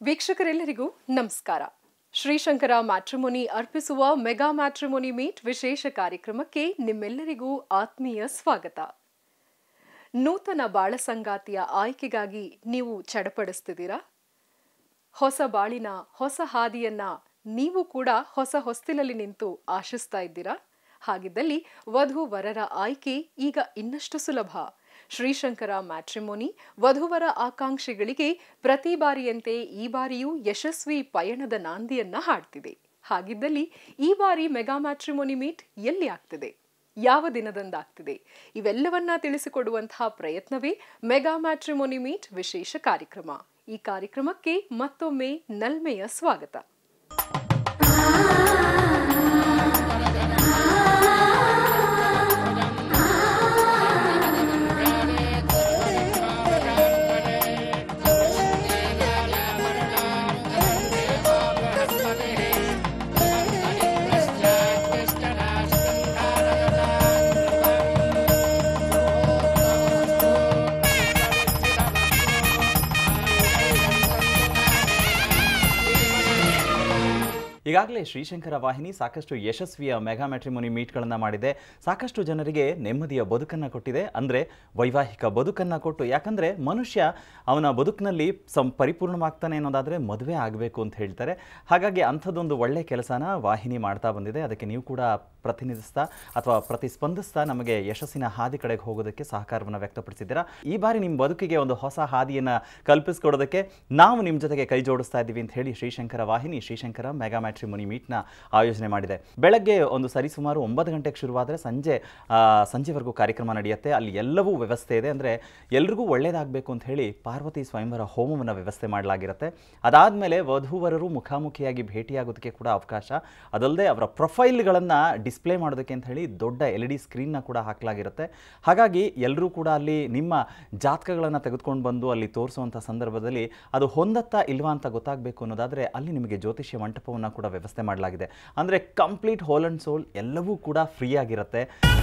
ವೀಕ್ಷಕರೆಲ್ಲರಿಗೂ ನಮಸ್ಕಾರ ಶ್ರೀಶಂಕರ ಮ್ಯಾಟ್ರಿಮೊನಿ ಅರ್ಪಿಸುವ mega ಮ್ಯಾಟ್ರಿಮೊನಿ meet ವಿಶೇಷ ಕಾರ್ಯಕ್ರಮಕ್ಕೆ ನಿಮ್ಮೆಲ್ಲರಿಗೂ ಆತ್ಮೀಯ ಸ್ವಾಗತ ನೂತನ ಬಾಳ ಸಂಗಾತಿಯ ಆಯ್ಕೆಗಾಗಿ ನೀವು ಚಡಪಡಿಸ್ತಿದ್ದೀರಾ ಹೊಸ ಬಾಳಿನ ಹೊಸ ಹಾದಿಯನ್ನ ನೀವು ಕೂಡ ಹೊಸ ಹೊಸ್ತಿಲಲ್ಲಿ ನಿಂತು ಆಶಿಸ್ತಾ ಇದ್ದೀರಾ ಹಾಗಿದ್ದಲ್ಲಿ ವಧು ವರರ ಆಯ್ಕೆ ಈಗ ಇನ್ನಷ್ಟು ಸುಲಭ ಶ್ರೀಶಂಕರ ಮ್ಯಾಟ್ರಿಮೋನಿ ವಧುವರ ಆಕಾಂಕ್ಷಿಗಳಿಗೆ ಪ್ರತಿ ಬಾರಿಯಂತೆ ಈ ಬಾರಿಯೂ ಯಶಸ್ವಿ ಪಯಣದ ನಾಂದಿಯನ್ನ ಹಾಡ್ತಿದೆ ಹಾಗಿದ್ದಲ್ಲಿ ಈ ಬಾರಿ ಮೆಗಾ ಮ್ಯಾಟ್ರಿಮೋನಿ ಮೀಟ್ ಎಲ್ಲಿ ಆಗ್ತಿದೆ ಯಾವ ದಿನದಂದಾಗ್ತಿದೆ ಇವೆಲ್ಲವನ್ನ ತಿಳಿಸಿಕೊಡುವಂತಹ ಪ್ರಯತ್ನವೇ ಮೆಗಾ ಮ್ಯಾಟ್ರಿಮೋನಿ ಮೀಟ್ ವಿಶೇಷ ಕಾರ್ಯಕ್ರಮ ಈ ಕಾರ್ಯಕ್ರಮಕ್ಕೆ ಮತ್ತೊಮ್ಮೆ ನಲ್ಮೆಯ ಸ್ವಾಗತ ಈಗಾಗಲೇ ಶ್ರೀಶಂಕರ ವಾಹಿನಿ ಸಾಕಷ್ಟು ಯಶಸ್ವಿಯ ಮೆಗಾ ಮ್ಯಾಟ್ರಿಮೋನಿ ಮೀಟ್ಗಳನ್ನು ಮಾಡಿದೆ ಸಾಕಷ್ಟು ಜನರಿಗೆ ನೆಮ್ಮದಿಯ ಬದುಕನ್ನು ಕೊಟ್ಟಿದೆ ಅಂದರೆ ವೈವಾಹಿಕ ಬದುಕನ್ನು ಕೊಟ್ಟು ಯಾಕಂದರೆ ಮನುಷ್ಯ ಅವನ ಬದುಕಿನಲ್ಲಿ ಸಂ ಪರಿಪೂರ್ಣವಾಗ್ತಾನೆ ಅನ್ನೋದಾದರೆ ಮದುವೆ ಆಗಬೇಕು ಅಂತ ಹೇಳ್ತಾರೆ ಹಾಗಾಗಿ ಅಂಥದ್ದೊಂದು ಒಳ್ಳೆಯ ಕೆಲಸನ ವಾಹಿನಿ ಮಾಡ್ತಾ ಬಂದಿದೆ ಅದಕ್ಕೆ ನೀವು ಕೂಡ ಪ್ರತಿನಿಧಿಸ್ತಾ ಅಥವಾ ಪ್ರತಿಸ್ಪಂದಿಸ್ತಾ ನಮಗೆ ಯಶಸ್ಸಿನ ಹಾದಿ ಕಡೆಗೆ ಹೋಗೋದಕ್ಕೆ ಸಹಕಾರವನ್ನು ವ್ಯಕ್ತಪಡಿಸಿದ್ದೀರಾ ಈ ಬಾರಿ ನಿಮ್ಮ ಬದುಕಿಗೆ ಒಂದು ಹೊಸ ಹಾದಿಯನ್ನು ಕಲ್ಪಿಸ್ಕೊಡೋದಕ್ಕೆ ನಾವು ನಿಮ್ಮ ಜೊತೆಗೆ ಕೈ ಜೋಡಿಸ್ತಾ ಇದ್ದೀವಿ ಅಂತ ಹೇಳಿ ಶ್ರೀಶಂಕರ ವಾಹಿನಿ ಶ್ರೀಶಂಕರ ಮೆಗಾ ಮ್ಯಾಟ್ರಿಮೋನಿ ಮೀಟ್ನ ಆಯೋಜನೆ ಮಾಡಿದೆ ಬೆಳಗ್ಗೆ ಒಂದು ಸರಿಸುಮಾರು ಒಂಬತ್ತು ಗಂಟೆಗೆ ಶುರುವಾದರೆ ಸಂಜೆ ಆ, ಸಂಜೆವರೆಗೂ ಕಾರ್ಯಕ್ರಮ ನಡೆಯುತ್ತೆ ಅಲ್ಲಿ ಎಲ್ಲವೂ ವ್ಯವಸ್ಥೆ ಇದೆ ಅಂದರೆ ಎಲ್ರಿಗೂ ಒಳ್ಳೆಯದಾಗಬೇಕು ಅಂತ ಹೇಳಿ ಪಾರ್ವತಿ ಸ್ವಯಂವರ ಹೋಮವನ್ನು ವ್ಯವಸ್ಥೆ ಮಾಡಲಾಗಿರುತ್ತೆ ಅದಾದಮೇಲೆ ವಧೂವರರು ಮುಖಾಮುಖಿಯಾಗಿ ಭೇಟಿಯಾಗೋದಕ್ಕೆ ಕೂಡ ಅವಕಾಶ ಅದಲ್ಲದೆ ಅವರ ಪ್ರೊಫೈಲ್ಗಳನ್ನು ಡಿಸ್ಪ್ಲೇ ಮಾಡೋದಕ್ಕೆ ಅಂತ ಹೇಳಿ ದೊಡ್ಡ ಎಲ್ ಇ ಡಿ ಸ್ಕ್ರೀನ್ನ ಕೂಡ ಹಾಕಲಾಗಿರುತ್ತೆ ಹಾಗಾಗಿ ಎಲ್ಲರೂ ಕೂಡ ಅಲ್ಲಿ ನಿಮ್ಮ ಜಾತಕಗಳನ್ನು ತೆಗೆದುಕೊಂಡು ಬಂದು ಅಲ್ಲಿ ತೋರಿಸುವಂಥ ಸಂದರ್ಭದಲ್ಲಿ ಅದು ಹೊಂದತ್ತಾ ಇಲ್ವಾ ಅಂತ ಗೊತ್ತಾಗಬೇಕು ಅನ್ನೋದಾದರೆ ಅಲ್ಲಿ ನಿಮಗೆ ಜ್ಯೋತಿಷ್ಯ ಮಂಟಪವನ್ನು ಕೂಡ ವ್ಯವಸ್ಥೆ ಮಾಡಲಾಗಿದೆ ಅಂದರೆ ಕಂಪ್ಲೀಟ್ ಹೋಲ್ ಆ್ಯಂಡ್ ಸೋಲ್ ಎಲ್ಲವೂ ಕೂಡ ಫ್ರೀ ಆಗಿರುತ್ತೆ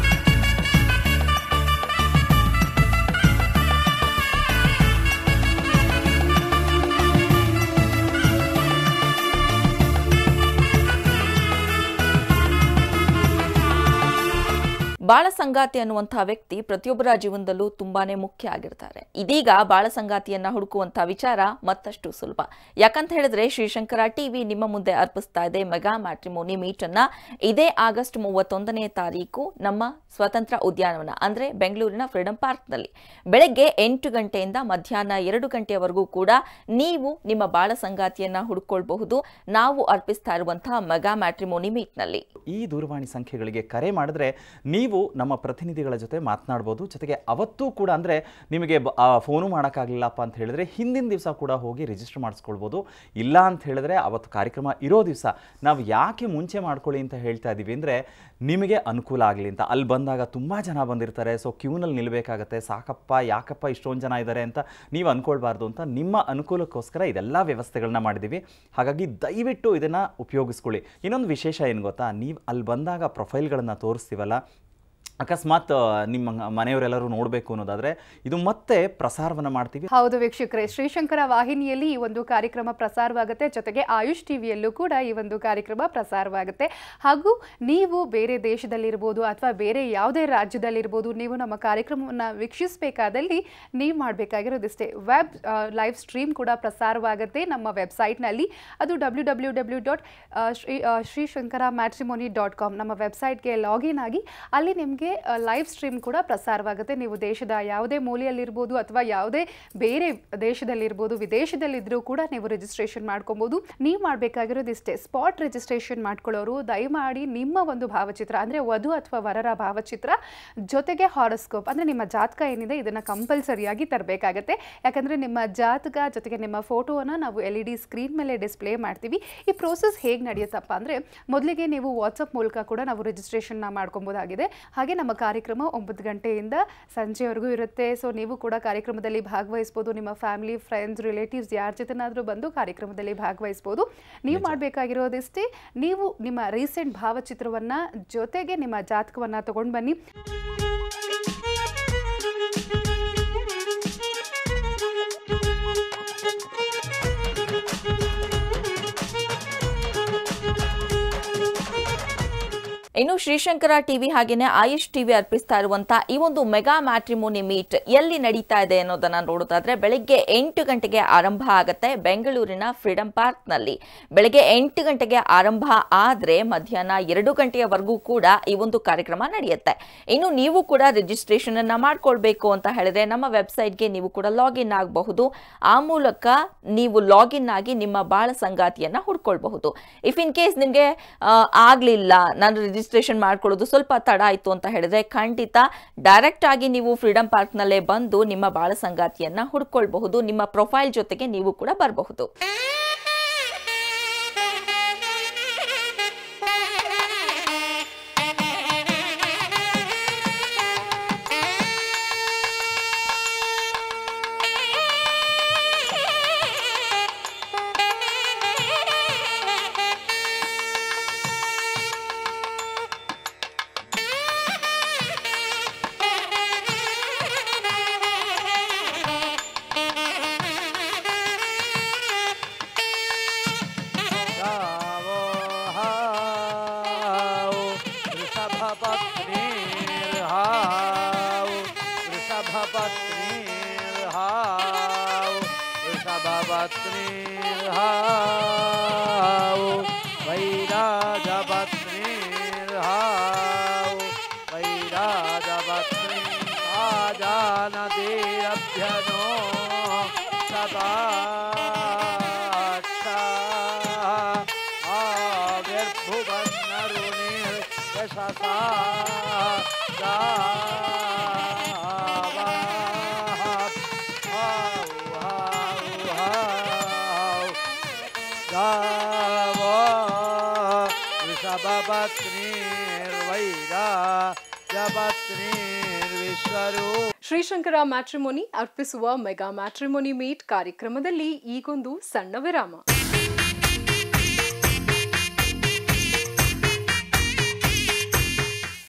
ಬಾಳ ಸಂಗಾತಿ ಅನ್ನುವಂತಹ ವ್ಯಕ್ತಿ ಪ್ರತಿಯೊಬ್ಬರ ಜೀವನದಲ್ಲೂ ತುಂಬಾನೇ ಮುಖ್ಯ ಆಗಿರ್ತಾರೆ ಇದೀಗ ಬಾಳ ಸಂಗಾತಿಯನ್ನ ಹುಡುಕುವಂತಹ ವಿಚಾರ ಮತ್ತಷ್ಟು ಸುಲಭ ಯಾಕಂತ ಹೇಳಿದ್ರೆ ಶ್ರೀಶಂಕರ ಟಿವಿ ನಿಮ್ಮ ಮುಂದೆ ಅರ್ಪಿಸ್ತಾ ಇದೆ ಮೆಗಾ ಮ್ಯಾಟ್ರಿಮೋನಿ ಮೀಟ್ ಅನ್ನ ಇದೇ ಆಗಸ್ಟ್ ಮೂವತ್ತೊಂದನೇ ತಾರೀಕು ನಮ್ಮ ಸ್ವತಂತ್ರ ಉದ್ಯಾನವನ ಅಂದ್ರೆ ಬೆಂಗಳೂರಿನ ಫ್ರೀಡಂ ಪಾರ್ಕ್ನಲ್ಲಿ ಬೆಳಗ್ಗೆ ಎಂಟು ಗಂಟೆಯಿಂದ ಮಧ್ಯಾಹ್ನ ಎರಡು ಗಂಟೆಯವರೆಗೂ ಕೂಡ ನೀವು ನಿಮ್ಮ ಬಾಳ ಸಂಗಾತಿಯನ್ನ ಹುಡುಕೊಳ್ಬಹುದು ನಾವು ಅರ್ಪಿಸ್ತಾ ಇರುವಂತಹ ಮೆಗಾ ಮ್ಯಾಟ್ರಿಮೋನಿ ಮೀಟ್ನಲ್ಲಿ ಈ ದೂರವಾಣಿ ಸಂಖ್ಯೆಗಳಿಗೆ ಕರೆ ಮಾಡಿದ್ರೆ ನೀವು ನಮ್ಮ ಪ್ರತಿನಿಧಿಗಳ ಜೊತೆ ಮಾತನಾಡ್ಬೋದು ಜೊತೆಗೆ ಅವತ್ತೂ ಕೂಡ ಅಂದರೆ ನಿಮಗೆ ಬ- ಆ ಫೋನು ಮಾಡೋಕ್ಕಾಗಲಿಲ್ಲಪ್ಪ ಅಂತ ಹೇಳಿದ್ರೆ ಹಿಂದಿನ ದಿವಸ ಕೂಡ ಹೋಗಿ ರಿಜಿಸ್ಟರ್ ಮಾಡಿಸ್ಕೊಳ್ಬೋದು ಇಲ್ಲ ಅಂತ ಹೇಳಿದ್ರೆ ಅವತ್ತು ಕಾರ್ಯಕ್ರಮ ಇರೋ ದಿವಸ ನಾವು ಯಾಕೆ ಮುಂಚೆ ಮಾಡ್ಕೊಳ್ಳಿ ಅಂತ ಹೇಳ್ತಾ ಇದ್ದೀವಿ ಅಂದರೆ ನಿಮಗೆ ಅನುಕೂಲ ಆಗಲಿ ಅಂತ ಅಲ್ಲಿ ಬಂದಾಗ ತುಂಬ ಜನ ಬಂದಿರ್ತಾರೆ ಸೊ ಕ್ಯೂನಲ್ಲಿ ನಿಲ್ಲಬೇಕಾಗತ್ತೆ ಸಾಕಪ್ಪ ಯಾಕಪ್ಪ ಇಷ್ಟೊಂದು ಜನ ಇದ್ದಾರೆ ಅಂತ ನೀವು ಅಂದ್ಕೊಳ್ಬಾರ್ದು ಅಂತ ನಿಮ್ಮ ಅನುಕೂಲಕ್ಕೋಸ್ಕರ ಇದೆಲ್ಲ ವ್ಯವಸ್ಥೆಗಳನ್ನ ಮಾಡಿದ್ದೀವಿ ಹಾಗಾಗಿ ದಯವಿಟ್ಟು ಇದನ್ನು ಉಪಯೋಗಿಸ್ಕೊಳ್ಳಿ ಇನ್ನೊಂದು ವಿಶೇಷ ಏನು ಗೊತ್ತಾ ನೀವು ಅಲ್ಲಿ ಬಂದಾಗ ಪ್ರೊಫೈಲ್ಗಳನ್ನು ತೋರಿಸ್ತೀವಲ್ಲ ಅಕಸ್ಮಾತ್ ಆ, ನಿಮ್ಮ ಮನೆಯವರೆಲ್ಲರೂ ನೋಡಬೇಕು ಅನ್ನೋದಾದರೆ ಇದು ಮತ್ತೆ ಪ್ರಸಾರವನ್ನು ಮಾಡ್ತೀವಿ ಹೌದು ವೀಕ್ಷಕರೇ ಶ್ರೀಶಂಕರ ವಾಹಿನಿಯಲ್ಲಿ ಈ ಒಂದು ಕಾರ್ಯಕ್ರಮ ಪ್ರಸಾರವಾಗುತ್ತೆ ಜೊತೆಗೆ ಆಯುಷ್ ಟಿವಿಯಲ್ಲೂ ಕೂಡ ಈ ಒಂದು ಕಾರ್ಯಕ್ರಮ ಪ್ರಸಾರವಾಗುತ್ತೆ ಹಾಗೂ ನೀವು ಬೇರೆ ದೇಶದಲ್ಲಿರ್ಬೋದು ಅಥವಾ ಬೇರೆ ಯಾವುದೇ ರಾಜ್ಯದಲ್ಲಿರ್ಬೋದು ನೀವು ನಮ್ಮ ಕಾರ್ಯಕ್ರಮವನ್ನು ವೀಕ್ಷಿಸಬೇಕಾದಲ್ಲಿ ನೀವು ಮಾಡಬೇಕಾಗಿರೋದಿಷ್ಟೇ ವೆಬ್ ಲೈವ್ ಸ್ಟ್ರೀಮ್ ಕೂಡ ಪ್ರಸಾರವಾಗುತ್ತೆ ನಮ್ಮ ವೆಬ್ಸೈಟ್ನಲ್ಲಿ ಅದು W W W dot Shri ಆ, ಶ್ರೀಶಂಕರ ಮ್ಯಾಟ್ರಿಮೋನಿ ಡಾಟ್ ಕಾಮ್ ನಮ್ಮ ವೆಬ್ಸೈಟ್ಗೆ ಲಾಗಿನ್ ಆಗಿ ಅಲ್ಲಿ ನಿಮಗೆ ಲೈವ್ ಸ್ಟ್ರೀಮ್ ಕೂಡ ಪ್ರಸಾರವಾಗುತ್ತೆ ನೀವು ದೇಶದ ಯಾವುದೇ ಮೂಲೆಯಲ್ಲಿರ್ಬೋದು ಅಥವಾ ಯಾವುದೇ ಬೇರೆ ದೇಶದಲ್ಲಿರ್ಬೋದು ವಿದೇಶದಲ್ಲಿದ್ದರೂ ಕೂಡ ನೀವು ರಿಜಿಸ್ಟ್ರೇಷನ್ ಮಾಡ್ಕೊಬೋದು ನೀವು ಮಾಡಬೇಕಾಗಿರೋದು ಇಷ್ಟೇ ಸ್ಪಾಟ್ ರಿಜಿಸ್ಟ್ರೇಷನ್ ಮಾಡ್ಕೊಳ್ಳೋರು ದಯಮಾಡಿ ನಿಮ್ಮ ಒಂದು ಭಾವಚಿತ್ರ ಅಂದರೆ ವಧು ಅಥವಾ ವರರ ಭಾವಚಿತ್ರ ಜೊತೆಗೆ ಹಾರೋಸ್ಕೋಪ್ ಅಂದರೆ ನಿಮ್ಮ ಜಾತಕ ಏನಿದೆ ಇದನ್ನು ಕಂಪಲ್ಸರಿಯಾಗಿ ತರಬೇಕಾಗತ್ತೆ ಯಾಕಂದರೆ ನಿಮ್ಮ ಜಾತಕ ಜೊತೆಗೆ ನಿಮ್ಮ ಫೋಟೋವನ್ನು ನಾವು ಎಲ್ ಇ ಡಿ ಸ್ಕ್ರೀನ್ ಮೇಲೆ ಡಿಸ್ಪ್ಲೇ ಮಾಡ್ತೀವಿ ಈ ಪ್ರೋಸೆಸ್ ಹೇಗೆ ನಡೆಯುತ್ತಪ್ಪ ಅಂದರೆ ಮೊದಲಿಗೆ ನೀವು ವಾಟ್ಸಪ್ ಮೂಲಕ ಕೂಡ ನಾವು ರಿಜಿಸ್ಟ್ರೇಷನ್ನ ಮಾಡ್ಕೊಬೋದಾಗಿದೆ ಹಾಗೆ ನಮ್ಮ ಕಾರ್ಯಕ್ರಮ ಒಂಬತ್ತು ಗಂಟೆಯಿಂದ ಸಂಜೆವರೆಗೂ ಇರುತ್ತೆ ಸೊ ನೀವು ಕೂಡ ಕಾರ್ಯಕ್ರಮದಲ್ಲಿ ಭಾಗವಹಿಸ್ಬೋದು ನಿಮ್ಮ ಫ್ಯಾಮಿಲಿ ಫ್ರೆಂಡ್ಸ್ ರಿಲೇಟಿವ್ಸ್ ಯಾರ ಜೊತೆನಾದರೂ ಬಂದು ಕಾರ್ಯಕ್ರಮದಲ್ಲಿ ಭಾಗವಹಿಸ್ಬೋದು ನೀವು ಮಾಡಬೇಕಾಗಿರೋದಿಷ್ಟೇ ನೀವು ನಿಮ್ಮ ರೀಸೆಂಟ್ ಭಾವಚಿತ್ರವನ್ನು ಜೊತೆಗೆ ನಿಮ್ಮ ಜಾತಕವನ್ನು ತಗೊಂಡು ಬನ್ನಿ ಇನ್ನು ಶ್ರೀಶಂಕರ ಟಿವಿ ಹಾಗೇನೆ ಆಯುಷ್ ಟಿವಿ ಅರ್ಪಿಸ್ತಾ ಇರುವಂತ ಈ ಒಂದು ಮೆಗಾ ಮ್ಯಾಟ್ರಿಮೋನಿ ಮೀಟ್ ಎಲ್ಲಿ ನಡೀತಾ ಇದೆ ಅನ್ನೋದನ್ನ ನೋಡೋದಾದ್ರೆ ಬೆಳಿಗ್ಗೆ ಎಂಟು ಗಂಟೆಗೆ ಆರಂಭ ಆಗುತ್ತೆ ಬೆಂಗಳೂರಿನ ಫ್ರೀಡಂ ಪಾರ್ಕ್ ನಲ್ಲಿ ಬೆಳಗ್ಗೆ ಎಂಟು ಗಂಟೆಗೆ ಆರಂಭ ಆದ್ರೆ ಮಧ್ಯಾಹ್ನ ಎರಡು ಗಂಟೆಯವರೆಗೂ ಕೂಡ ಈ ಒಂದು ಕಾರ್ಯಕ್ರಮ ನಡೆಯುತ್ತೆ ಇನ್ನು ನೀವು ಕೂಡ ರಿಜಿಸ್ಟ್ರೇಷನ್ ಅನ್ನ ಮಾಡ್ಕೊಳ್ಬೇಕು ಅಂತ ಹೇಳಿದ್ರೆ ನಮ್ಮ ವೆಬ್ಸೈಟ್ಗೆ ನೀವು ಕೂಡ ಲಾಗಿನ್ ಆಗಬಹುದು ಆ ಮೂಲಕ ನೀವು ಲಾಗಿನ್ ಆಗಿ ನಿಮ್ಮ ಬಾಳ ಸಂಗಾತಿಯನ್ನ ಹುಡ್ಕೊಳ್ಬಹುದು ಇಫ್ ಇನ್ ಕೇಸ್ ನಿಮಗೆ ಆಗ್ಲಿಲ್ಲ ನಾನು ರಿಜಿಸ್ಟ್ರೇಷನ್ ಮಾಡ್ಕೊಳ್ಳೋದು ಸ್ವಲ್ಪ ತಡ ಆಯ್ತು ಅಂತ ಹೇಳಿದ್ರೆ ಖಂಡಿತ ಡೈರೆಕ್ಟ್ ಆಗಿ ನೀವು ಫ್ರೀಡಂ ಪಾರ್ಕ್ ನಲ್ಲೇ ಬಂದು ನಿಮ್ಮ ಬಾಳ ಸಂಗಾತಿಯನ್ನ ಹುಡ್ಕೊಳ್ಬಹುದು ನಿಮ್ಮ ಪ್ರೊಫೈಲ್ ಜೊತೆಗೆ ನೀವು ಕೂಡ ಬರಬಹುದು गावो हाओ वृषभपत्नीर्हाओ वृषभपत्नीर्हाओ वृषभपत्नीर्हाओ वैराजपत्नीर्हाओ वैराजपत्नी आजानदेरभ्यनो सदाक्षा आविर्भुवन्नरुणिर्यशसा गावो वृषभपत्नीर्वैरा जपत्नीर्विश्वरूप ಶ್ರೀಶಂಕರ ಮ್ಯಾಟ್ರಿಮೋನಿ ಅರ್ಪಿಸುವ ಮೆಗಾ ಮ್ಯಾಟ್ರಿಮೋನಿ ಮೀಟ್ ಕಾರ್ಯಕ್ರಮದಲ್ಲಿ ಈಗೊಂದು ಸಣ್ಣ ವಿರಾಮ